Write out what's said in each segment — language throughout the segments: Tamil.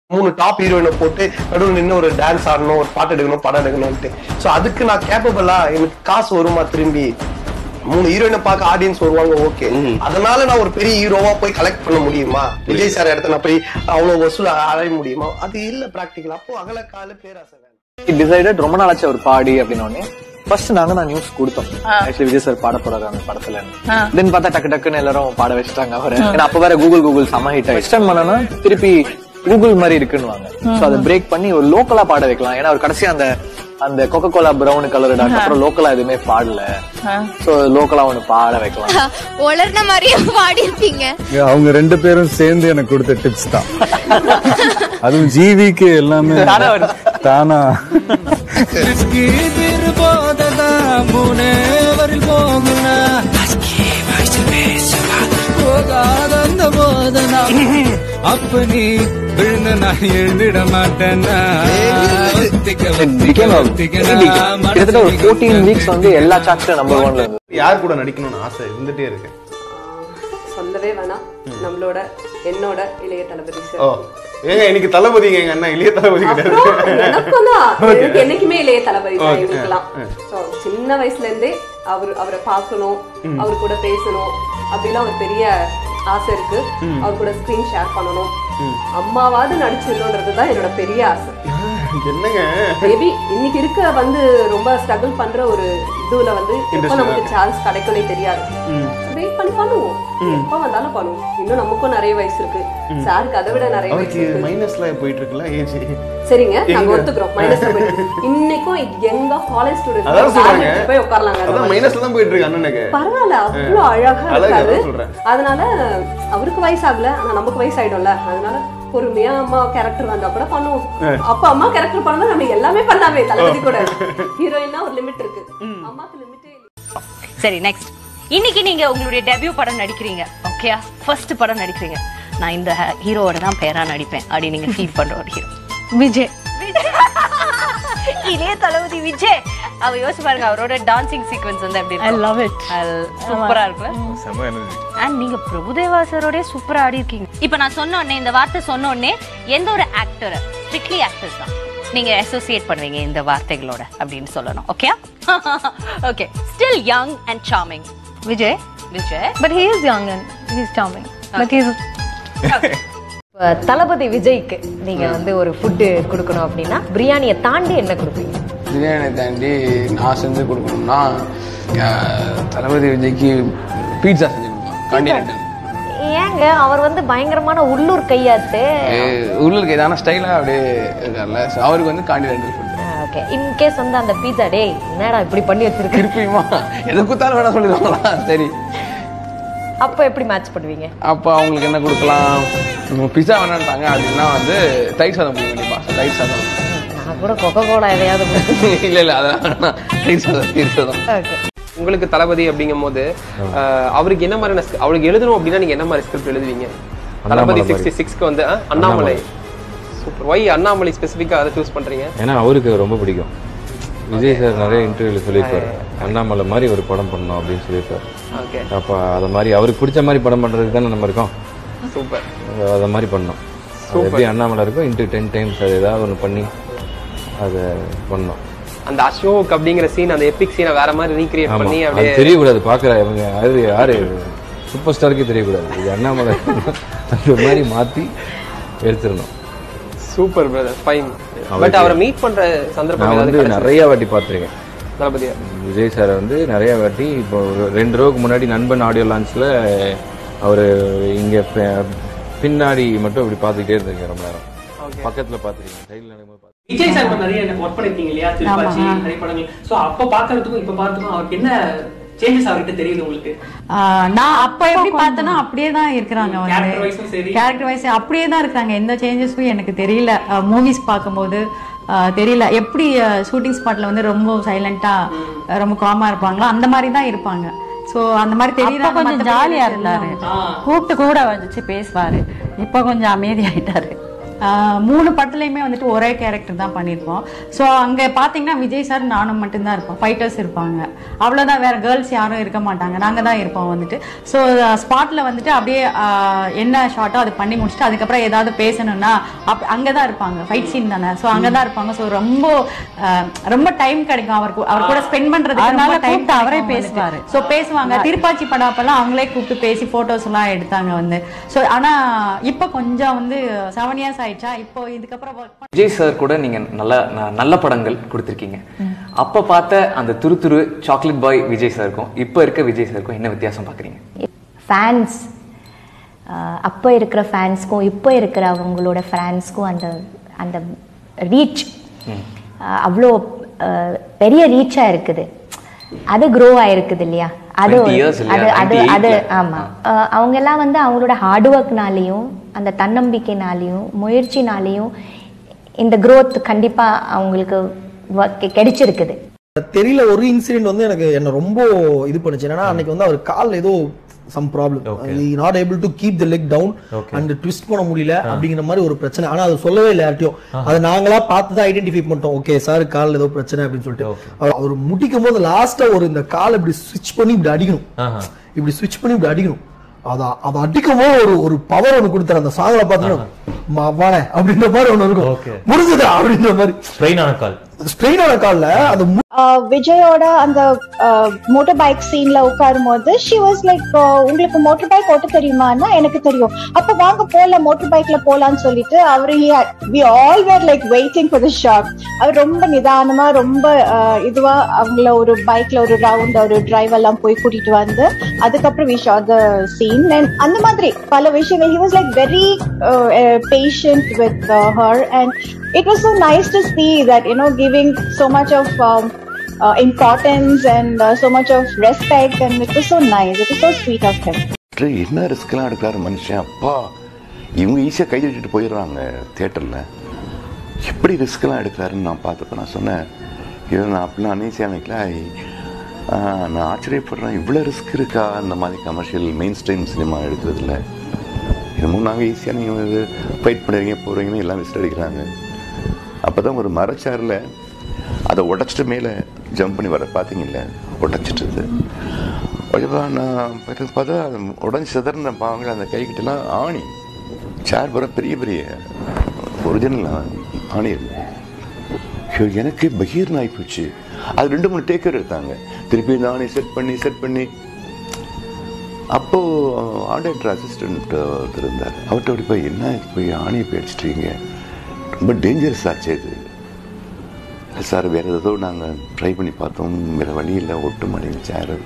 மூணு டாப் ஹீரோயினை போட்டு நடுவில் நின்று ஒரு டான்ஸ் ஆடணும் ஒரு பாட்டு எடுக்கணும் படம் எடுக்கணும்ட்டு ஸோ அதுக்கு நான் கேப்பபிளா எனக்கு காசு வருமா திரும்பி மூணு ஹீரோயினை பார்க்க ஆடியன்ஸ் வருவாங்க ஓகே அதனால நான் ஒரு பெரிய ஹீரோவா போய் கலெக்ட் பண்ண முடியுமா விஜய் சார் இடத்துல நான் போய் அவ்வளவு வசூல் அடைய முடியுமா அது இல்ல பிராக்டிக்கல் அப்போ அகல கால பேராசை வேணும் டிசைடட் ரொம்ப நாளாச்சு அவர் பாடி அப்படின்னு ஃபர்ஸ்ட் நாங்க நான் நியூஸ் கொடுத்தோம் ஆக்சுவலி விஜய் சார் பாட போறாரு அந்த படத்துல தென் பார்த்தா டக்கு டக்குன்னு எல்லாரும் பாட வச்சுட்டாங்க அவரு ஏன்னா அப்ப வேற கூகுள் கூகுள் செம்ம ஹிட் ஆயிடுச்சு டைம் பண்ணனா திருப்பி கூகுள் மாதிரி இருக்குன்னுவாங்க சோ அதை பிரேக் பண்ணி ஒரு லோக்கலா பாட வைக்கலாம் ஏன்னா அவர் கடைசியா அந்த அந்த கொக்கோ கோலா பிரவுன் கலர் அப்புறம் லோக்கலா எதுவுமே பாடல சோ லோக்கலா ஒண்ணு பாட வைக்கலாம் உளர்ன மாதிரியே பாடி இருப்பீங்க அவங்க ரெண்டு பேரும் சேர்ந்து எனக்கு கொடுத்த டிப்ஸ் தான் அதுவும் ஜிவிக்கு எல்லாமே தானா வருது. தானா அப்பனி விழுந்த நான் எழுந்திட மாட்டேன்னா It became a- கிட்டத்தட்ட ஒரு ஃபோர்டீன் வீக்ஸ் வந்து எல்லா சார்ட்ஸ்ல நம்பர் ஒன்ல இருந்தது யார் கூட நடிக்கணும்னு ஆசை இருந்துட்டே இருக்கு சொல்லவே வேணாம் நம்மளோட என்னோட இளைய தளபதி ஓ சார் ஏங்க இன்னைக்கு தளபதிங்க எங்க அண்ணா இளைய தளபதி கிடையாது அப்புறம் எனக்கும் தான் Okay. எனக்கு என்னைக்குமே இளைய தளபதி தான் Okay. இவங்களுக்குலாம் So, சின்ன வயசுல இருந்தே அவர் அவரை பார்க்கணும் அவர் கூட பேசணும் அப்படிலாம் ஒரு பெரிய ஆசை இருக்கு அவர் கூட ஸ்கிரீன் ஷேர் பண்ணணும் அம்மாவாவது நடிச்சிடணுன்றது தான் என்னோட பெரிய ஆசை என்னங்க மேபி இன்னைக்கு இருக்க வந்து ரொம்ப ஸ்ட்ரகிள் பண்ற ஒரு இதுல வந்து எப்போ Industry நமக்கு சான்ஸ் கிடைக்கும்னே தெரியாது வெயிட் பண்ணி பண்ணுவோம் எப்போ வந்தாலும் பண்ணுவோம் இன்னும் நமக்கும் நிறைய வயசு இருக்கு சாருக்கு அதை விட நிறைய வயசு அவருக்கு இருக்கு மைனஸ்ல போயிட்டு இருக்குல்ல ஏஜ் சரிங்க நாங்க எங்க? ஒத்துக்கிறோம் மைனஸ்ல போயிட்டு இன்னைக்கும் எங்க காலேஜ் அதான் சொல்றாங்க. ஸ்டூடெண்ட் போய் உட்காரலாங்க அந்த அதான் மாதிரி. மைனஸ்ல தான் போயிட்டு இருக்கு அண்ணனுக்கு பரவாயில்ல அவ்வளவு அழகா அழகு, இருக்காரு அதான் சொல்றேன். அதனால அவருக்கு வயசாகல ஆனா நமக்கு வயசாயிடும்ல அதனால பொறுமையா அம்மா கேரக்டர் வந்தா கூட பண்ணுவோம் அப்ப அம்மா கேரக்டர் பண்ணா நம்ம எல்லாமே பண்ணலாமே தளபதி கூட ஹீரோயின்னா ஒரு லிமிட் இருக்கு அம்மாக்கு லிமிட்டே இல்லை சரி நெக்ஸ்ட் இன்னைக்கு நீங்க உங்களுடைய டெபியூ படம் நடிக்கிறீங்க ஓகேயா ஃபர்ஸ்ட் படம் நடிக்கிறீங்க நான் இந்த ஹீரோவோட தான் பேரா நடிப்பேன் அப்படி நீங்க ஃபீல் பண்ற ஒரு ஹீரோ விஜய் இளைய தளபதி விஜய் அவ யோசிச்சு பாருங்க அவரோட டான்சிங் சீக்வன்ஸ் வந்து எப்படி ஐ லவ் இட் சூப்பரா இருக்குல்ல அண்ட் நீங்க பிரபுதேவா சாரோட சூப்பரா ஆடி இருக்கீங்க இப்போ நான் சொன்ன உடனே இந்த வார்த்தை சொன்ன உடனே எந்த ஒரு ஆக்டரை ஸ்ட்ரிக்ட்லி ஆக்டர்ஸ் தான் நீங்க அசோசியேட் பண்ணுவீங்க இந்த வார்த்தைகளோட அப்படின்னு சொல்லணும் okay okay still young and charming Vijay Vijay but he is young and he is charming but he is Thalapathy விஜய்க்கு நீங்க வந்து ஒரு ஃபுட்டு கொடுக்கணும் அப்படின்னா பிரியாணியை தாண்டி என்ன கொடுப்பீங்க பிரியாணி தாண்டி நான் செஞ்சு கொடுக்கணும்னா அஹ், தளபதி விஜய்க்கு பீட்சா செஞ்சு கொடுப்பேன் காண்டினென்டல் ஏங்க அவர் வந்து பயங்கரமான உள்ளூர் கையாத்து உள்ளுக்கு ஏதான ஸ்டைலாக அப்படியே இருக்கார்ல so அவருக்கு வந்து காண்டினென்டல் ஃபுட் ஓகே இன்கேஸ் வந்து அந்த பீஸா டேய் என்னடா இப்படி பண்ணி வச்சிருக்கு திருப்பியுமா எதை குத்தாலும் வேணா சொல்லிடுவாங்களா சரி அப்போ எப்படி மேட்ச் பண்ணுவீங்க அப்போ அவங்களுக்கு என்ன கொடுக்கலாம் பிஸா வேணான்ட்டாங்க அப்படின்னா வந்து தயிர் சாதம் பண்ணி கண்டிப்பா தயிர் சாதம் நான் கூட கொக்கோ கோலா எதையாவது இல்ல இல்ல அதெல்லாம் வேணாம். தயிர் சாதம் தயிர் சாதம் ஓகே உங்களுக்கு தளபதி அப்படிங்கும் போது அஹ், அவருக்கு என்ன மாதிரியான script- அவருக்கு எழுதணும் அப்படின்னா நீங்க என்ன மாதிரி ஸ்கிரிப்ட் எழுதுவீங்க தளபதி சிக்ஸ்டி சிக்ஸ்க்கு வந்து அஹ், அண்ணாமலை சூப்பர் ஒய் அண்ணாமலை ஸ்பெசிஃபிக்கா அதை சூஸ் பண்றீங்க ஏன்னா அவருக்கு ரொம்ப பிடிக்கும் விஜய் சார் நிறைய இன்டர்வியூல சொல்லியிருப்பாரு அண்ணாமலை மாதிரி ஒரு படம் பண்ணணும் அப்படின்னு சொல்லியிருப்பாரு ஓகே அப்ப அத மாதிரி அவருக்கு பிடிச்ச மாதிரி படம் பண்றதுக்கு தானே நம்ம இருக்கோம் சூப்பர் அத மாதிரி பண்ணோம் அது எப்படி அண்ணாமலை இருக்கும் இன்ட்டு டென் டைம்ஸ் அது ஏதாவது ஒன்று பண்ணி அதை பண்ணோம் அந்த அசோக் அப்படிங்கிற சீன் அந்த எபிக் சீனை வேற மாதிரி ரீக்ரியேட் ஆமா பண்ணி அது அப்படியே தெரியக்கூடாது பாக்குற இவங்க யாரு யாரு சூப்பர் ஸ்டாருக்கே தெரியக்கூடாது இது அண்ணாமலை அந்த மாதிரி மாத்தி எடுத்துடணும் சூப்பர் பிரதர் ஃபைன் அவருக்கு- பட் அவரை மீட் பண்ற சந்தர்ப்பம் நான் ஏதாவது வந்து கிடைச்சதா? நிறைய வாட்டி பார்த்துருக்கேன் தளபதியா விஜய் சார் வந்து நிறைய வாட்டி இப்போ ஒரு ரெண்டு ரோவுக்கு முன்னாடி நண்பன் ஆடியோ லான்ச்ல அவர் இங்க பி- பின்னாடி மட்டும் இப்படி பார்த்துக்கிட்டே இருந்திருக்கேன் ரொம்ப நேரம் பக்கத்துல பார்த்துருக்கேன் சைடில் நடக்கும்போது பார்த்து விஜய் சார் கூட நிறைய ஒர்க் பண்ணிருக்கீங்க இல்லையா திருப்பாச்சி நிறைய படங்கள் சோ அப்ப பாக்குறதுக்கும் இப்ப பார்த்துக்கும் அவருக்கு என்ன சேஞ்சஸ் அவர்கிட்ட தெரியுது உங்களுக்கு நான் அப்ப எப்படி பார்த்தேனோ அப்படியே தான் இருக்கிறாங்க Character wise உம் சரி. கேரக்டர் வைஸ் அப்படியே தான் இருக்கிறாங்க எந்த சேஞ்சஸும் எனக்கு தெரியல மூவிஸ் பார்க்கும்போது ஆஹ், தெரியல எப்படி ஷூட்டிங் ஸ்பாட்ல வந்து ரொம்ப சைலண்டா ரொம்ப காமா இருப்பாங்களோ அந்த மாதிரி தான் இருப்பாங்க சோ அந்த மாதிரி தெரியல கொஞ்சம் ஜாலியா இருந்தாரு கூப்பிட்டு கூட வச்சு பேசுவாரு இப்ப கொஞ்சம் அமைதியாயிட்டாரு ஆஹ் மூணு படத்துலையுமே வந்துட்டு ஒரே கேரக்டர் தான் பண்ணியிருப்போம் ஸோ அங்கே பார்த்தீங்கன்னா விஜய் சார் நானும் மட்டும்தான் இருப்போம் ஃபைட்டர்ஸ் இருப்பாங்க அவ்வளோதான் வேற கேர்ள்ஸ் யாரும் இருக்க மாட்டாங்க நாங்கள் தான் இருப்போம் வந்துட்டு ஸோ ஸ்பாட்டில் வந்துட்டு அப்படியே ஆஹ் என்ன ஷார்ட்டோ அது பண்ணி முடிச்சுட்டு அதுக்கப்புறம் ஏதாவது பேசணும்னா அப் அங்கே தான் இருப்பாங்க ஃபைட் சீன் தானே ஸோ அங்கே தான் இருப்பாங்க ஸோ ரொம்ப ஆஹ் ரொம்ப டைம் கிடைக்கும் அவருக்கு அவர் கூட ஸ்பெண்ட் பண்ணுறதுக்கு அதனால ரொம்ப டைம் கூப்பிட்டு அவரே பேசுவாரு. ஸோ பேசுவாங்க திருப்பாச்சி படம் அப்பெல்லாம் அவங்களே கூப்பிட்டு பேசி போட்டோஸ் எல்லாம் எடுத்தாங்க வந்து ஸோ ஆனா இப்போ கொஞ்சம் வந்து செவன் இயர்ஸ் ஆயிடுச்சா இப்போ இதுக்கப்புறம் work பண்ண- விஜய் சார் கூட நீங்க நல்ல ந- நல்ல படங்கள் கொடுத்துருக்கீங்க அப்ப பார்த்த அந்த துரு துரு சாக்லேட் பாய் விஜய் சாருக்கும் இப்போ இருக்க விஜய் சாருக்கும் என்ன வித்தியாசம் பாக்குறீங்க ஃபேன்ஸ் அப்போ இருக்கிற ஃபேன்ஸ்க்கும் இப்போ இருக்கிற அவங்களோட ஃபேன்ஸ்க்கும் அந்த அந்த ரீச் அவ்வளோ அஹ், பெரிய ரீச்சாக இருக்குது அது க்ரோ ஆயிருக்குது இல்லையா அது 20 years இல்லையா? அது அது 98 அது ல. ஆமாம் அவங்க எல்லாம் வந்து அவங்களோட ஹார்ட் ஒர்க்னாலையும் அந்த தன்னம்பிக்கைனாலையும் முயற்சினாலையும் இந்த growth கண்டிப்பா அவங்களுக்கு work கிடைச்சிருக்குது தெரியல ஒரு இன்சிடென்ட் வந்து எனக்கு என்ன ரொம்ப இது பண்ணுச்சு என்னன்னா அன்னைக்கு வந்து அவர் கால் ஏதோ some problem not able to keep the leg down and twist பண்ண முடியல அப்படிங்கிற மாதிரி ஒரு பிரச்சனை ஆனா அது சொல்லவே இல்லை யார்ட்டையும் அதை நாங்களா பார்த்து தான் ஐடென்டிஃபை பண்ணிட்டோம் ஓகே சார் கால் ஏதோ பிரச்சனை அப்படின்னு சொல்லிட்டு அவர் அவர் முடிக்கும் போது லாஸ்டா ஒரு இந்த கால் இப்படி ஸ்விட்ச் பண்ணி இப்படி அடிக்கணும் இப்படி ஸ்விட்ச் பண்ணி இப்படி அடிக்கணும் அத அதை அடிக்கும் போது ஒரு ஒரு பவர் ஒன்று கொடுத்தாரு அந்த சாங்கல பார்த்தீங்கன்னா வாழ அப்படின்ற மாதிரி ஒன்று இருக்கும் முடிஞ்சதா அப்படின்ற மாதிரி ஸ்ட்ரெயின் ஆன கால் ஸ்ட்ரெயின் ஆன கால்ல அது மு- ஆஹ் விஜயோட அந்த மோட்டர் பைக் சீன்ல உட்காரும் போது ஷி வாஸ் லைக் உங்களுக்கு மோட்டர் பைக் ஓட்ட தெரியுமான்னா எனக்கு தெரியும் அப்ப வாங்க போல மோட்டர் பைக்ல போலான்னு சொல்லிட்டு அவரு we all were like waiting for the shock அவர் ரொம்ப நிதானமா ரொம்ப ஆஹ் இதுவா அவங்கள ஒரு பைக்ல ஒரு ரவுண்ட் ஒரு டிரைவ் எல்லாம் போய் கூட்டிட்டு வந்து அதுக்கப்புறம் we shot the scene and அந்த மாதிரி பல விஷயங்கள் he was like very patient with her and it was so nice to see that you know giving so much of um, uh, importance and uh, so much of respect and it was so nice it was so sweet of him ட்ரே, என்ன ரிஸ்க்லாம் எடுக்கிறாரு மனுஷன் அப்பா இவங்க ஈஸியாக கை தட்டிட்டு போயிடுறாங்க தேட்டரில் எப்படி ரிஸ்க்லாம் எடுக்கிறாருன்னு நான் பார்த்தப்ப நான் சொன்னேன் இது நான் அப்படிலாம் அன்ஈஸியாக நினைக்கல ஆ, நான் ஆச்சரியப்படுறேன் இவ்வளோ ரிஸ்க் இருக்கா இந்த மாதிரி கமர்ஷியல் மெயின் ஸ்ட்ரீம் சினிமா எடுக்கிறதுல என்னமோ நாங்கள் ஈஸியாக நீங்கள் ஃபைட் பண்ணுறீங்க போகிறீங்கன்னு எல்லாம் விசில் அடிக்கிறாங்க அப்போ தான் ஒரு மரச்சாரில் அதை உடச்சிட்டு மேலே ஜம்ப் பண்ணி வர பார்த்தீங்கல்ல உடச்சிட்டு வழிவா நான் பார்த்து பார்த்தா அது உடஞ்சி சிதறின பாவங்கள் அந்த கைக்கிட்டலாம் ஆணி சேர் பூரா பெரிய பெரிய ஒரிஜினல் ஆணி இருக்கு ஐயோ, எனக்கு பகீர்னு ஆகிப்போச்சு அது ரெண்டு மூணு டேக்கர் எடுத்தாங்க திருப்பி இந்த ஆணி செட் பண்ணி செட் பண்ணி அப்போ ஆடிட்டர் அசிஸ்டன்ட் ஒருத்தர் இருந்தார் அவர்கிட்ட அப்படி போய் என்ன இது போய் ஆணியை பேடிச்சிட்டீங்க ரொம்ப டேஞ்சரஸ் ஆச்சு இது இல்லை சார் வேற ஏதோ நாங்கள் ட்ரை பண்ணி பார்த்தோம் வேற வழி இல்லை ஒட்டு மாட்டேங்க சேர்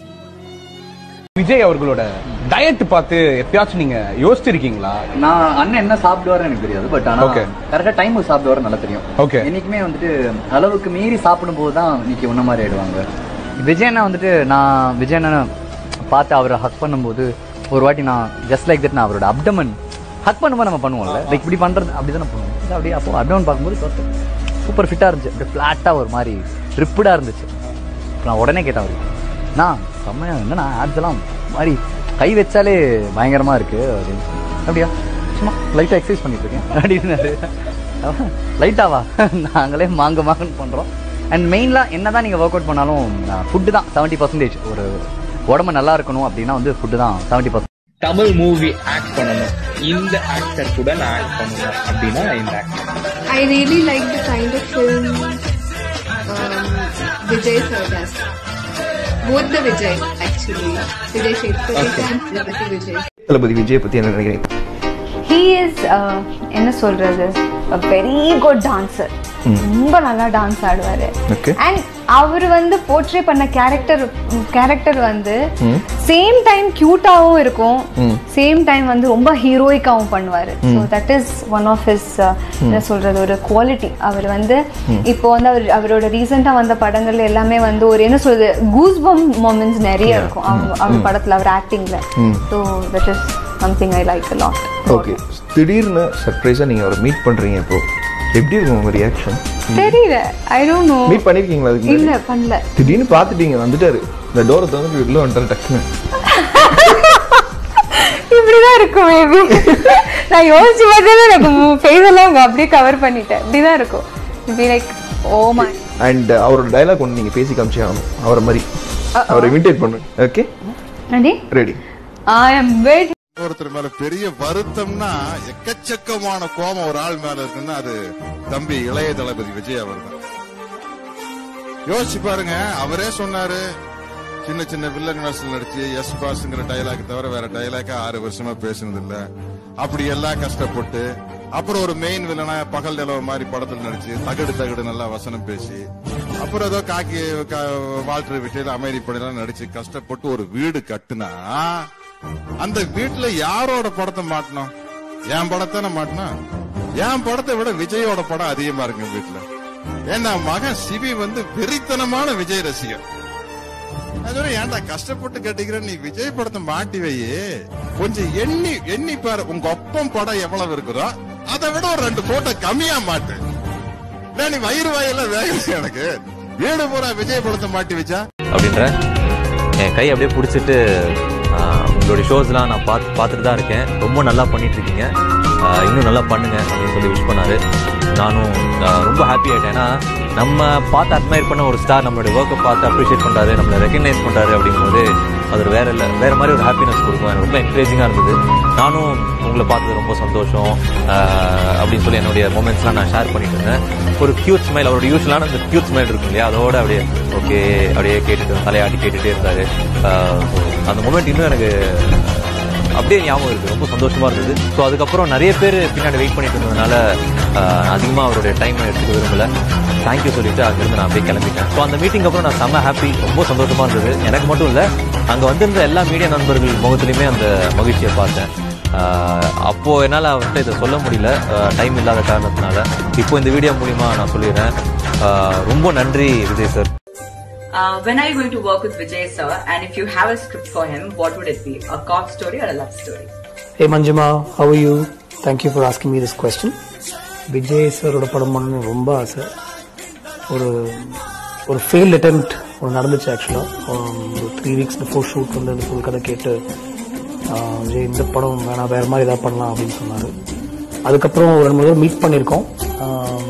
விஜய் அவர்களோட டயட் பார்த்து எப்பயாச்சும் நீங்க யோசிச்சிருக்கீங்களா நான் அண்ணன் என்ன சாப்பிடுவாருன்னு எனக்கு தெரியாது பட் ஆனா Okay. கரெக்டா டைம் சாப்பிடுவாரு நல்லா தெரியும் Okay. என்னைக்குமே வந்துட்டு அளவுக்கு மீறி சாப்பிடும் போது தான் இன்னைக்கு உன்ன மாதிரி ஆயிடுவாங்க விஜய் அண்ணா வந்துட்டு நான் விஜய் அண்ணனை பார்த்து அவரை ஹக் பண்ணும்போது ஒரு வாட்டி நான் ஜஸ்ட் லைக் தட் நான் அவரோட அப்டமன் ஹக் பண்ணும்போது நம்ம பண்ணுவோம்ல லைக் இப்படி பண்றது அப்படிதான் பண்ணுவோம் இது அப்படியே அப்போ அப்டமன் பார்க்கும்போது சூப்பர் ஃபிட்டா இருந்துச்சு அப்படியே ஃபிளாட்டா ஒரு மாதிரி ரிப்பிடா இருந்துச்சு நான் உடனே கேட்டேன் அவருக்கு நான் செம்மையா என்னண்ணா ஆட்ஸ் எல்லாம் மாதிரி கை வச்சாலே பயங்கரமா இருக்கு அப்படின்னு அப்படியா சும்மா லைட்டா எக்ஸசைஸ் பண்ணிட்டு இருக்கேன் அப்படின்னாரு லைட்டாவா நாங்களே மாங்க மாங்கன்னு பண்றோம் அண்ட் மெயின்லாம் என்னதான் நீங்க ஒர்க் அவுட் பண்ணாலும் ஃபுட்டு தான் செவன்ட்டி பர்சன்டேஜ் ஒரு உடம்பு நல்லா இருக்கணும் அப்படின்னா வந்து ஃபுட்டு தான் seventy percent Tamil movie act பண்ணணும் இந்த ஆக்டர் கூட நான் ஆக்ட் பண்ணுவேன் அப்படின்னா இந்த actor I really like the kind of film um, Vijay sir does. Both the Vijay, actually. Vijay Shetty and Tirupati Vijay. Thalapathy Vijay பத்தி என்ன நினைக்கிறீங்க ஹீ இஸ் என்ன சொல்றது வெரி குட் டான்சர் ரொம்ப நல்லா டான்ஸ் ஆடுவாரு Okay. அண்ட் அவர் வந்து போர்ட்ரே பண்ண கேரக்டர் கேரக்டர் வந்து சேம் டைம் கியூட்டாவும் இருக்கும் ம். சேம் டைம் வந்து ரொம்ப ஹீரோயிக்காவும் பண்ணுவாரு so hmm. That is one of his என்ன ம். சொல்றது ஒரு குவாலிட்டி அவர் வந்து ம். இப்போ வந்து அவர் அவரோட ரீசெண்டா வந்த படங்கள் எல்லாமே வந்து ஒரு என்ன சொல்றது கூஸ் பம் மொமெண்ட்ஸ் நிறைய Yeah. இருக்கும் அவங்க ம். அவர் ம். படத்துல அவர் ஆக்டிங்ல hmm. So that is something I like lot okay திடீர்னு சர்ப்ரைஸா நீங்க அவரை மீட் பண்றீங்க இப்போ எப்படி இருக்கும் உங்க ரியாக்ஷன் தெரியல ஐ டோன்ட் நோ மீட் பண்ணிருக்கீங்களா அதுக்கு இல்ல முன்னாடி? பண்ணல திடீர்னு பாத்துட்டீங்க வந்துட்டாரு இந்த டோரை திறந்து உள்ள வந்துட்டாரு டக்குன்னு இப்படிதான் இப்படிதான் இருக்கும் மேபி நான் யோசிச்சு பார்த்தது எனக்கு ஃபேஸ் எல்லாம் அவங்க அப்படியே கவர் பண்ணிட்டேன் இப்படிதான் இருக்கும் இப்படி லைக் ஓ மை அண்ட் அவரோட டைலாக் ஒன்று நீங்கள் பேசி காமிச்சே ஆகணும் அவரை மாதிரி Uh-oh. அவரை இமிட்டேட் பண்ணு okay ready ready I am wait ஒருத்தர் மேல பெரிய வருத்தம்னா எக்கச்சக்கமான கோபம் ஒரு ஆள் மேல இருக்குன்னா அது தம்பி இளைய தளபதி விஜய் அவர் தான் யோசிச்சு பாருங்க அவரே சொன்னாரு சின்ன சின்ன வில்லன் வேஷம் நடிச்சு எஸ் பாஸ்ங்கிற டைலாக் தவிர வேற டைலாக் ஆறு வருஷமா பேசுனது இல்ல அப்படி எல்லாம் கஷ்டப்பட்டு அப்புறம் ஒரு மெயின் வில்லனா பகல் நிலவு மாதிரி படத்துல நடிச்சு தகடு தகடு நல்லா வசனம் பேசி அப்புறம் ஏதோ காக்கி கா- வால்டர் விட்டியில அமைதி படையெல்லாம் நடிச்சு கஷ்டப்பட்டு ஒரு வீடு கட்டுனா அந்த வீட்டுல யாரோட படத்தை மாட்டணும் என் படத்தானே மாட்டணும் என் படத்தை விட விஜயோட படம் அதிகமா இருக்கு வீட்டுல ஏன்னா மகன் சிவி வந்து வெறித்தனமான விஜய் ரசிகர் நான் சொல்றேன், ஏன்டா கஷ்டப்பட்டு கட்டிக்கிற நீ விஜய் படத்தை மாட்டி வையே கொஞ்சம் எண்ணி எண்ணி பாரு உங்க ஒப்பம் படம் எவ்வளவு இருக்குதோ அதை விட ஒரு ரெண்டு போட்டோ கம்மியா மாட்டு இல்ல நீ வயிறு வாயெல்லாம் வேகல எனக்கு வீடு பூரா விஜய் படத்தை மாட்டி வச்சா அப்படின்ற என் கை அப்படியே பிடிச்சிட்டு ஆஹ், உங்களுடைய ஷோஸ்லாம் நான் பார்த்து பார்த்துட்டு தான் இருக்கேன் ரொம்ப நல்லா பண்ணிட்டு இருக்கீங்க ஆஹ், இன்னும் நல்லா பண்ணுங்க அப்படின்னு சொல்லி விஷ் பண்ணாரு நானும் ஆஹ், ரொம்ப ஹாப்பி ஆயிட்டேன் ஏன்னா நம்ம பார்த்து அட்மையர் பண்ண ஒரு ஸ்டார் நம்மளுடைய ஒர்க்கை பார்த்து அப்ரிஷியேட் பண்றாரு நம்மளை ரெக்கக்னைஸ் பண்றாரு அப்படிங்கும்போது அது ஒரு வேற இல்லை வேற மாதிரி ஒரு ஹாப்பினஸ் கொடுக்கும் எனக்கு ரொம்ப என்கரேஜிங்காக இருந்தது நானும் உங்களை பார்த்தது ரொம்ப சந்தோஷம் ஆஹ், அப்படின்னு சொல்லி என்னுடைய மூமெண்ட்ஸ்லாம் நான் ஷேர் பண்ணிட்டு இருந்தேன் ஒரு கியூட் ஸ்மைல் அவரோட யூஸ்வலான அந்த கியூட் ஸ்மைல் இருக்கும் இல்லையா அதோட அப்படியே ஓகே அப்படியே கேட்டுட்டு தலையாட்டி கேட்டுட்டே இருந்தாரு ஆஹ், so அந்த மூமெண்ட் இன்னும் எனக்கு அப்படியே ஞாபகம் இருக்கு ரொம்ப சந்தோஷமா இருந்தது ஸோ அதுக்கப்புறம் நிறைய பேர் பின்னாடி வெயிட் பண்ணிட்டு இருந்ததுனால ஆஹ், அதிகமா அவருடைய டைம் எடுத்துக்க விரும்பல தேங்க்யூ சொல்லிட்டு அங்கிருந்து நான் அப்படியே கிளம்பிட்டேன் ஸோ அந்த மீட்டிங் அப்புறம் நான் செம்ம ஹாப்பி ரொம்ப சந்தோஷமா இருந்தது எனக்கு மட்டும் இல்ல அங்க வந்திருந்த எல்லா மீடியா நண்பர்கள் முகத்திலுமே அந்த மகிழ்ச்சியை பார்த்தேன் ஆஹ், அப்போ என்னால் அவர்கிட்ட இதை சொல்ல முடியல டைம் இல்லாத காரணத்தினால இப்போ இந்த வீடியோ மூலியமா நான் சொல்லிடுறேன் ஆஹ், ரொம்ப நன்றி Vijay sir Uh, when are you going to work with Vijay sir? And if you have a script for him, what would it be? A cop story or a love story? Hey Manjuma, how are you? Thank you for asking me this question. Vijay சாரோட படம் பண்ணணும் ரொம்ப ஆசை ஒரு ஒரு ஃபெயில் அட்டெம்ப்ட் ஒன்று நடந்துச்சு ஆக்சுவலாக ஒரு த்ரீ வீக்ஸ் பிஃபோர் ஷூட் வந்து அந்த ஃபுல் கதை கேட்டு ஆஹ், விஜய் இந்த படம் வேணாம் வேறு மாதிரி ஏதாவது பண்ணலாம் அப்படின்னு சொன்னார் அதுக்கப்புறம் ஒரு ரெண்டு மூணு தடவை மீட் பண்ணியிருக்கோம் ஆஹ்,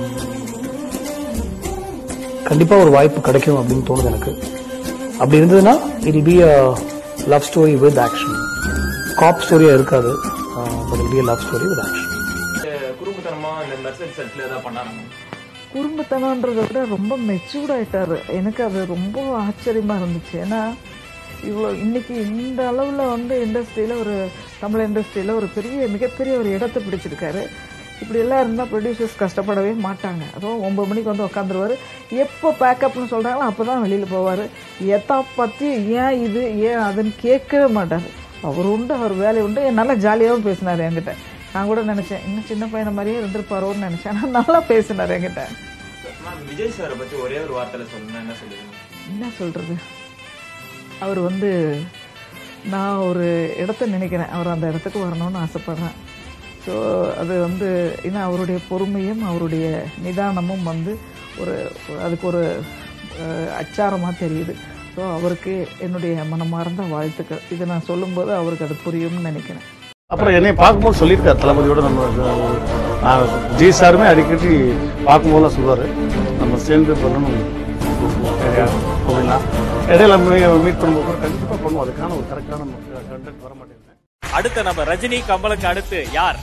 கண்டிப்பாக ஒரு வாய்ப்பு கிடைக்கும் அப்படின்னு தோணுது எனக்கு அப்படி இருந்ததுன்னா it be a love story with action cop ஸ்டோரியாக இருக்காது but be a love story with action குறும்புத்தனமா இந்த மெர்சல் செட்ல ஏதாவது பண்ணாங்க குறும்புத்தனன்றதை விட ரொம்ப மெச்சூர்ட் ஆயிட்டாரு எனக்கு அது ரொம்ப ஆச்சரியமா இருந்துச்சு ஏன்னா இவ்வளோ இன்னைக்கு இந்த அளவில் வந்து இண்டஸ்ட்ரியில் ஒரு தமிழ் இண்டஸ்ட்ரியில் ஒரு பெரிய மிகப்பெரிய ஒரு இடத்தை பிடிச்சிருக்காரு இப்படி எல்லாம் இருந்தால் ப்ரொடியூசர்ஸ் கஷ்டப்படவே மாட்டாங்க அதுவும் ஒன்பது மணிக்கு வந்து உட்காந்துருவாரு எப்போ பேக்கப்னு சொல்கிறாங்களோ அப்போ தான் வெளியில் போவார் எதா பற்றி ஏன் இது ஏன் அதுன்னு கேட்கவே மாட்டார் அவர் உண்டு அவர் வேலை உண்டு நல்லா ஜாலியாகவும் பேசினார் என்கிட்ட நான் கூட நினச்சேன் இன்னும் சின்ன பையனை மாதிரியே இருந்திருப்பாரோன்னு நினச்சேன் ஆனால் நல்லா பேசினார் என்கிட்ட மேம் விஜய் சாரை பத்தி ஒரே ஒரு வார்த்தையில சொல்லணும்னா என்ன சொல்லுவீங்க என்ன சொல்கிறது அவர் வந்து நான் ஒரு இடத்த நினைக்கிறேன் அவர் அந்த இடத்துக்கு வரணும்னு ஆசைப்படுறேன் ஸோ அது வந்து ஏன்னா அவருடைய பொறுமையும் அவருடைய நிதானமும் வந்து ஒரு அதுக்கு ஒரு அச்சாரமாக தெரியுது ஸோ அவருக்கு என்னுடைய மனமார்ந்த வாழ்த்துக்கள் இதை நான் சொல்லும்போது அவருக்கு அது புரியும்னு நினைக்கிறேன் அப்புறம் என்னை பார்க்கும்போது சொல்லியிருக்காரு தளபதியோட நம்ம நான் ஜி சாருமே அடிக்கடி பார்க்கும்போதெல்லாம் சொல்லுவார் நம்ம சேர்ந்து பண்ணணும் அப்படின்னா இடையில மீட் பண்ணும்போது கூட கண்டிப்பாக பண்ணுவோம் அதுக்கான ஒரு கரெக்டான கண்டென்ட் வர மாட்டேங்குது அடுத்த நம்ம ரஜினி கமலுக்கு அடுத்து யார்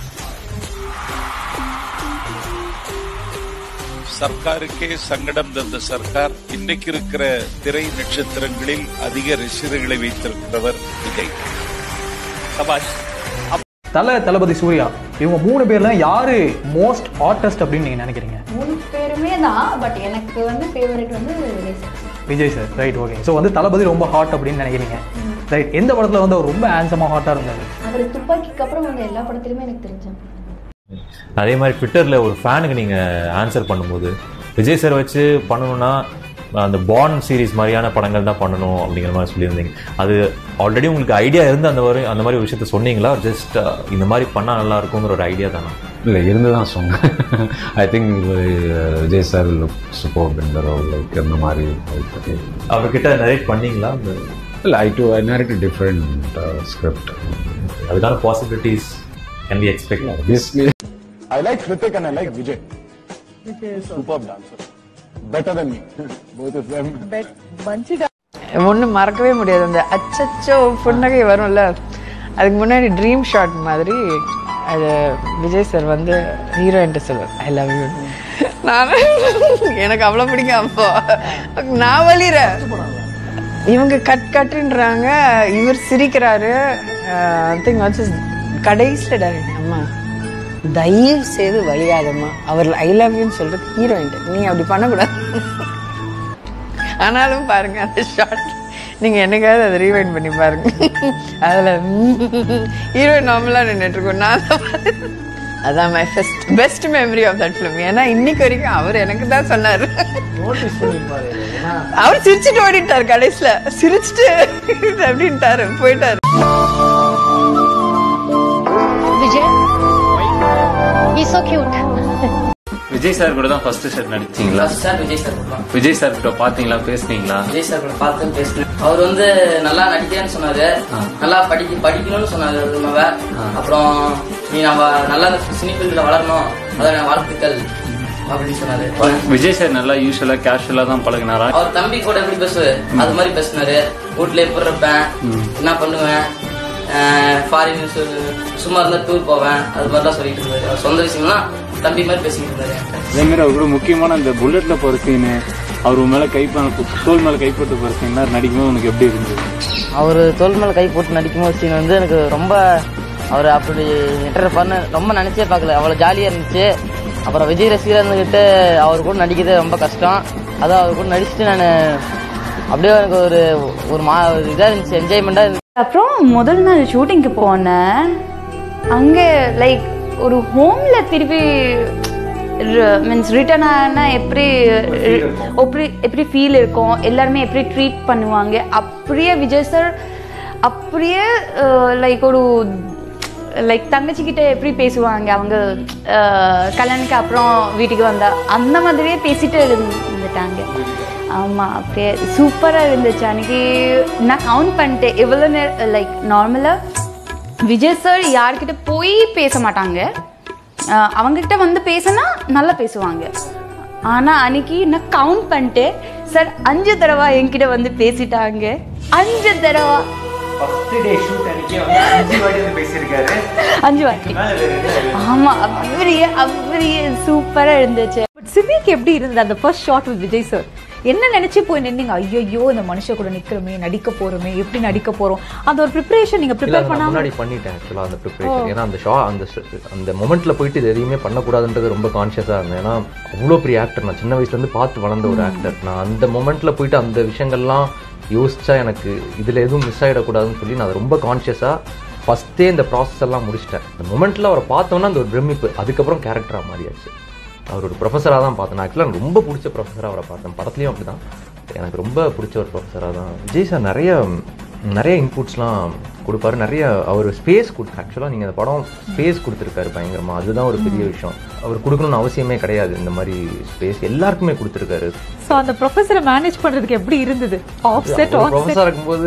சர்க்காருக்கே சங்கடம் தந்த சர்க்கார் இன்னைக்கு இருக்கிற திரை நட்சத்திரங்களில் அதிக ரசிகர்களை வைத்திருக்கிறவர் விஜய் சபாஷ் தல தளபதி சூர்யா இவங்க மூணு பேர்ல யாரு மோஸ்ட் ஹாட்டஸ்ட் அப்படின்னு நீங்க நினைக்கிறீங்க மூணு பேருமே தான் பட் எனக்கு வந்து ஃபேவரட் வந்து Vijay sir Vijay sir right okay so வந்து தளபதி ரொம்ப ஹாட் அப்படின்னு நினைக்கிறீங்க ரைட் எந்த படத்துல வந்து அவர் ரொம்ப ஹேண்ட்ஸமா ஹாட்டா இருந்தாரு அவர் துப்பாக்கிக்கு அப்புறம் வந்த எல்லா படத்துலையுமே எனக்கு தெரிஞ்சேன் அதே மாதிரி ட்விட்டர்ல ஒரு ஃபேனுக்கு நீங்க ஆன்சர் பண்ணும்போது விஜய் சார் வச்சு பண்ணணும்னா அந்த பான் சீரிஸ் மாதிரியான படங்கள் தான் பண்ணணும் அப்படிங்கிற மாதிரி சொல்லியிருந்தீங்க அது ஆல்ரெடி உங்களுக்கு ஐடியா இருந்து அந்த மாதிரி அந்த மாதிரி ஒரு விஷயத்த சொன்னீங்களா ஜஸ்ட் இந்த மாதிரி பண்ணா நல்லா இருக்குங்கிற ஒரு ஐடியா தானே இல்லை இருந்து தான் சொன்னேன் I think Vijay sir look support இந்த ரோல் லைக் அந்த மாதிரி அவர்கிட்ட நரேட் பண்ணீங்களா அந்த Well, I too, I narrated a different uh, script. அதுக்கான possibilities can we expect Obviously, I like Hrithik and I like Vijay. Superb dancer. Better than me. Both of them. ஒண்ணு மறக்கவே முடியாது அந்த அச்சச்சோ புன்னகை வரும்ல அதுக்கு முன்னாடி ட்ரீம் ஷாட் மாதிரி அது விஜய் சார் வந்து ஹீரோயின்ட்டு சொல்லுவார் ஐ லவ் யூ நான் எனக்கு அவ்வளோ பிடிக்கும் அப்போ நான் வலிறேன் இவங்க கட் கட்டுன்றாங்க இவர் சிரிக்கிறாரு திங் வந்து கடைசியில் டைரக்ட் அம்மா தயவு செய்து வழியாதம்மா அவர் ஐ லவ் யூன்னு சொல்றது ஹீரோயின் நீ அப்படி பண்ணக்கூடாது ஆனாலும் பாருங்க அந்த ஷார்ட் நீங்க என்னைக்காவது அதை ரீவைண்ட் பண்ணி பாருங்க அதுல ஹீரோயின் நார்மலா நின்றுட்டு இருக்கோம் நான் தான் பாரு- அதான் my first best memory of that film ஏன்னா இன்னைக்கு வரைக்கும் அவர் எனக்கு தான் சொன்னாரு அவர் சிரிச்சுட்டு ஓடிட்டாரு கடைசியில சிரிச்சுட்டு அப்படின்ட்டாரு போயிட்டாரு Vijay is so cute Vijay sir கூட தான் ஃபர்ஸ்ட் ஷர்ட் நடிச்சீங்களா சார் விஜய் சார் தான். விஜய் சார் கிட்ட பாத்தீங்களா பேசுனீங்களா விஜய் சார் கூட பார்த்து பேசுறேன் அவர் வந்து நல்லா நடிக்கிறேன்னு சொன்னாரு நல்லா படிக்க படிக்கணும்னு சொன்னாரு நம்ம அப்புறம் நீ நம்ம நல்லா சினி ஃபீல்டில் வளரணும் அதான் வாழ்த்துக்கள் அப்படின்னு சொன்னாரு விஜய் சார் நல்லா யூஸ்வலா கேஷுவலா தான் பழகினாரா அவர் தம்பி கூட எப்படி பேசுவாரு அது மாதிரி பேசினாரு வீட்ல எப்படி இருப்பேன் என்ன பண்ணுவேன் ஃபாரின் சும்மா இருந்தா டூர் போவேன் அது மாதிரிலாம் சொல்லிட்டு இருந்தாரு அவர் சொந்த விஷயம்லாம் தம்பி மாதிரி பேசிட்டு இருந்தாரு அதே மாதிரி அவர் கூட முக்கியமான அந்த புல்லட்ல போற சீனு அவர் உன் மேல கை பண்ண தோல் மேல கைப்பட்டு போற சீன் நடிக்கும்போது உனக்கு எப்படி இருந்தது அவர் தோல் மேல கை போட்டு நடிக்கும்போது சீன் வந்து எனக்கு ரொம்ப அவர் அப்படி என்டர் பண்ண ரொம்ப நினைச்சே பார்க்கல அவ்வளோ ஜாலியாக இருந்துச்சு அப்புறம் விஜய் ரசிகர் இருந்துக்கிட்டு அவர் கூட நடிக்கிறது ரொம்ப கஷ்டம் அதான் அவர் கூட நடிச்சுட்டு நான் அப்படியே எனக்கு ஒரு ஒரு மா ஒரு இதாக இருந்துச்சு என்ஜாய்மெண்ட்டாக இருந்துச்சு அப்புறம் முதல் நாள் ஷூட்டிங்க்கு போனேன் அங்கே லைக் ஒரு ஹோம்ல திருப்பி மீன்ஸ் ரிட்டர்ன் ஆனா எப்படி எப்படி எப்படி ஃபீல் இருக்கும் எல்லாருமே எப்படி ட்ரீட் பண்ணுவாங்க அப்படியே விஜய் சார் அப்படியே லைக் ஒரு லைக் தங்கச்சிக்கிட்ட எப்படி பேசுவாங்க அவங்க அஹ், கல்யாணுக்கு அப்புறம் வீட்டுக்கு வந்தா அந்த மாதிரியே பேசிட்டு இருந்துட்டாங்க ஆமாம் அப்படியே சூப்பராக இருந்துச்சு அன்னைக்கு நான் கவுண்ட் பண்ணிட்டேன் எவ்வளோ நேரம் லைக் நார்மலாக விஜய் சார் யார்கிட்ட போய் பேச மாட்டாங்க அஹ், அவங்ககிட்ட வந்து பேசினா நல்லா பேசுவாங்க ஆனால் அன்னைக்கு நான் கவுண்ட் பண்ணிட்டேன் சார் அஞ்சு தடவை என்கிட்ட வந்து பேசிட்டாங்க அஞ்சு தடவை ஃபர்ஸ்ட் டே ஷூட் அன்னைக்கே வந்து அஞ்சு வாட்டி வந்து பேசியிருக்காரு அஞ்சு வாட்டி ஆமா அப்படியே அப்படியே சூப்பரா இருந்துச்சு பட் சிமிக்கு எப்படி இருந்தது அந்த first shot with Vijay sir என்ன நினைச்சு போய் நின்னீங்க ஐயோ இந்த மனுஷ கூட நிக்கிறோமே நடிக்க போறோமே எப்படி நடிக்க போறோம் அந்த ஒரு ப்ரிப்பரேஷன் நீங்க இல்ல, ப்ரிப்பேர் அது நான் பண்ணாம முன்னாடி பண்ணிட்டேன் ஆக்சுவலாக அந்த ப்ரிப்பரேஷன் ஓ. ஏன்னா அந்த ஷா அந்த ஷ- அந்த மொமெண்ட்ல போயிட்டு இது எதையுமே பண்ணக்கூடாதுன்றது ரொம்ப கான்ஷியஸாக இருந்தேன் ஏன்னா அவ்வளோ பெரிய ஆக்டர் நான் சின்ன வயசுல இருந்து பார்த்து வளர்ந்த ஒரு ம். ஆக்டர் நான் அந்த மொமெண்ட்ல போயிட்டு அந்த விஷயங்கள்லாம் யோசிச்சா எனக்கு இதுல எதுவும் மிஸ் ஆகிடக்கூடாதுன்னு சொல்லி நான் அதை ரொம்ப கான்ஷியஸாக ஃபஸ்ட்டே இந்த ப்ராசஸ் எல்லாம் முடிச்சிட்டேன் அந்த மொமெண்ட்ல அவரை பார்த்தோன்னா அந்த ஒரு பிரமிப்பு அதுக்கப்புறம் கேரக்டராக மாறியாச்சு அவர் ஒரு ப்ரொஃபஸராக தான் பார்த்தேன் நான் ஆக்சுவலாக எனக்கு ரொம்ப பிடிச்ச ப்ரொஃபஸராக அவரை பார்த்தேன் படத்துலையும் அப்படி தான் எனக்கு ரொம்ப பிடிச்ச ஒரு ப்ரொஃபஸராக தான் விஜய் சார் நிறைய நிறைய இன்புட்ஸ்லாம் கொடுப்பாரு நிறைய அவர் ஸ்பேஸ் கொடுத்து ஆக்சுவலாக நீங்கள் அந்த படம் ஸ்பேஸ் கொடுத்துருக்காரு பயங்கரமாக அதுதான் ஒரு பெரிய விஷயம் அவர் கொடுக்கணும்னு அவசியமே கிடையாது இந்த மாதிரி ஸ்பேஸ் எல்லாருக்குமே கொடுத்துருக்காரு சோ அந்த ப்ரொஃபஸரை மேனேஜ் பண்றதுக்கு எப்படி இருந்தது ஆஃப் செட் ஆன் ப்ரொஃபஸராக இருக்கும்போது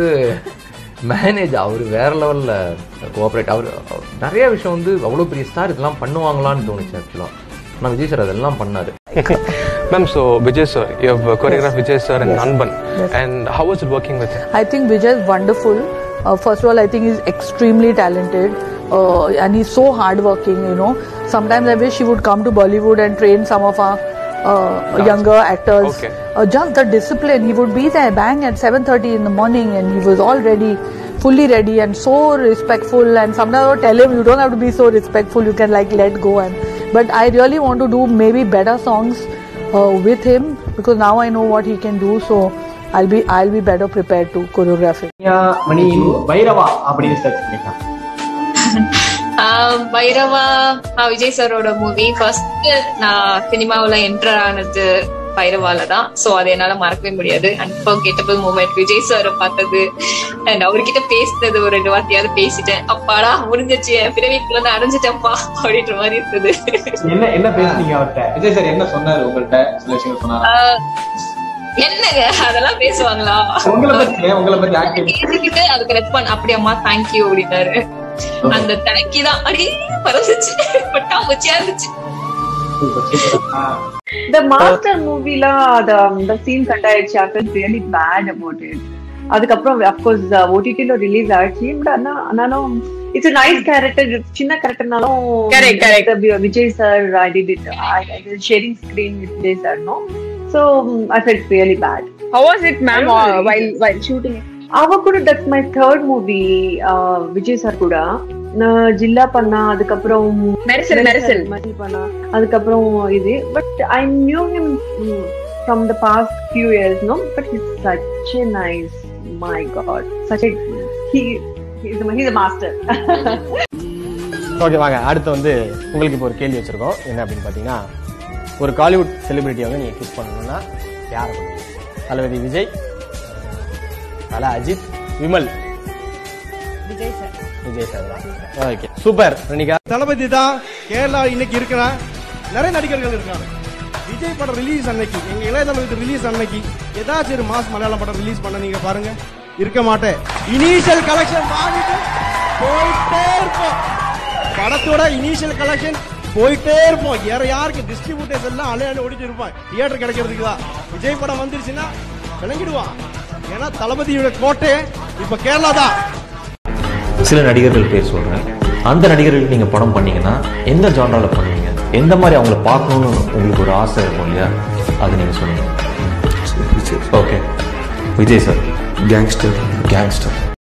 மேனேஜ் அவர் வேற லெவலில் கோஆப்ரேட் அவர் நிறைய விஷயம் வந்து அவ்வளோ பெரிய ஸ்டார் இதெல்லாம் பண்ணுவாங்களான்னு தோணுச்சு ஆக்சுவலாக ஆனால் விஜய் சார் அதெல்லாம் பண்ணாரு Ma'am, so Vijay sir, you have choreographed Vijay sir in Nanban, and how was it working with him? I think Vijay is wonderful. Uh, first of all, I think he's extremely talented uh, and he's so hardworking, you know. Sometimes I wish he would come to Bollywood and train some of our uh, younger actors. Okay. Uh, just the discipline. He would be there bang at 7.30 in the morning and he was all ready, fully ready and so respectful. And sometimes I would tell him, you don't have to be so respectful, you can like let go. And But I really want to do maybe better songs uh, with him because now I know what he can do. So I'll be I'll be better prepared to choreograph it. மணியின் வைரவா அப்படின்னு சர்ச் பண்ணிக்கலாம் ஆஹ் பைரவா ஆஹ் விஜய் சாரோட மூவி ஃபர்ஸ்ட் நான் சினிமாவுல என்டர் ஆனது பைரவால தான் சோ அதை என்னால மறக்கவே முடியாது அன்பர்கெட்டபிள் மூமெண்ட் விஜய் சாரை பார்த்தது அண்ட் அவர்கிட்ட பேசினது ஒரு ரெண்டு வார்த்தையாவது பேசிட்டேன் அப்பாடா முடிஞ்சிச்சு என் பிறவிக்குள்ள நான் அடைஞ்சிட்டேன்ப்பா அப்படின்ற மாதிரி இருந்தது என்ன என்ன பேசுனீங்க அவர்கிட்ட விஜய் சார் என்ன சொன்னாரு உங்கள்ட்ட சில விஷயங்கள் சொன்னாரா ஆஹ் என்னங்க அதெல்லாம் பேசுவாங்களா உங்களை பத்தி உங்களை பத்தி ஆக்டிங் கேட்டுக்கிட்டு அதுக்கு ரெஸ்பாண்ட் அப்படியாம்மா தேங்க்யூ அப்படின்னாரு அந்த தேங்க்யூ தான் அப்படியே பரவச்சு பட்டாம்பூச்சியா இருந்துச்சு The master movie la the the scene cut ஆயிடுச்சு I felt really bad about it. அதுக்கப்புறம் of course OTT ல ரிலீஸ் ஆயிடுச்சு பட் ஆனா ஆனாலும் இட்ஸ் a nice character சின்ன கேரக்டர்னாலும் Correct, correct. Vijay sir I did it I, I did sharing screen with Vijay sir no so um, I felt really bad. How was it, ma'am, uh, while while shooting? அவ கூட that's my third movie Vijay sir கூட நான் ஜில்லா பண்ணா அதுக்கப்புறம் மெரிசல், மெரிசல். மெரிசல் பண்ணா அதுக்கப்புறம் இது but I knew him from the past few years no but it's such a nice my god such a he he's master okay வாங்க அடுத்து வந்து உங்களுக்கு இப்போ ஒரு கேள்வி வச்சிருக்கோம் என்ன அப்படின்னு பார்த்தீங்கன்னா ஒரு காலிவுட் செலிபிரிட்டியை வந்து நீங்கள் கிஸ் பண்ணணும்னா யாரை பண்ணுவீங்க தளபதி விஜய் தல அஜித் விமல் விஜய் சார் விஜய் சார் தான் ஓகே சூப்பர் ரணிகா தளபதி தான் கேரளா இன்னைக்கு இருக்கிற நிறைய நடிகர்கள் இருக்காங்க விஜய் படம் ரிலீஸ் அன்னைக்கு எங்க இளைய தளபதி ரிலீஸ் அன்னைக்கு ஏதாச்சும் ஒரு மாஸ் மலையாளம் படம் ரிலீஸ் பண்ண நீங்க பாருங்க இருக்க மாட்டேன் இனிஷியல் கலெக்ஷன் வாங்கிட்டு போயிட்டே இருப்போம் படத்தோட இனிஷியல் கலெக்ஷன் போயிட்டே இருப்போம் வேற யாருக்கு டிஸ்ட்ரிபியூட்டர்ஸ் எல்லாம் அலைய அலைய ஓடிட்டு இருப்பான் தியேட்டர் கிடைக்கிறதுக்கு தான் விஜய் படம் வந்துருச்சுன்னா விளங்கிடுவான் ஏன்னா தளபதியோட கோட்டை இப்ப கேரளா தான் சில நடிகர்கள் பேர் சொல்றேன் அந்த நடிகர்கள் நீங்க படம் பண்ணீங்கன்னா எந்த ஜான்ரால பண்ணுவீங்க எந்த மாதிரி அவங்கள பார்க்கணும்னு உங்களுக்கு ஒரு ஆசை இருக்கும் இல்லையா அது நீங்க சொல்லுங்க okay Vijay sir gangster gangster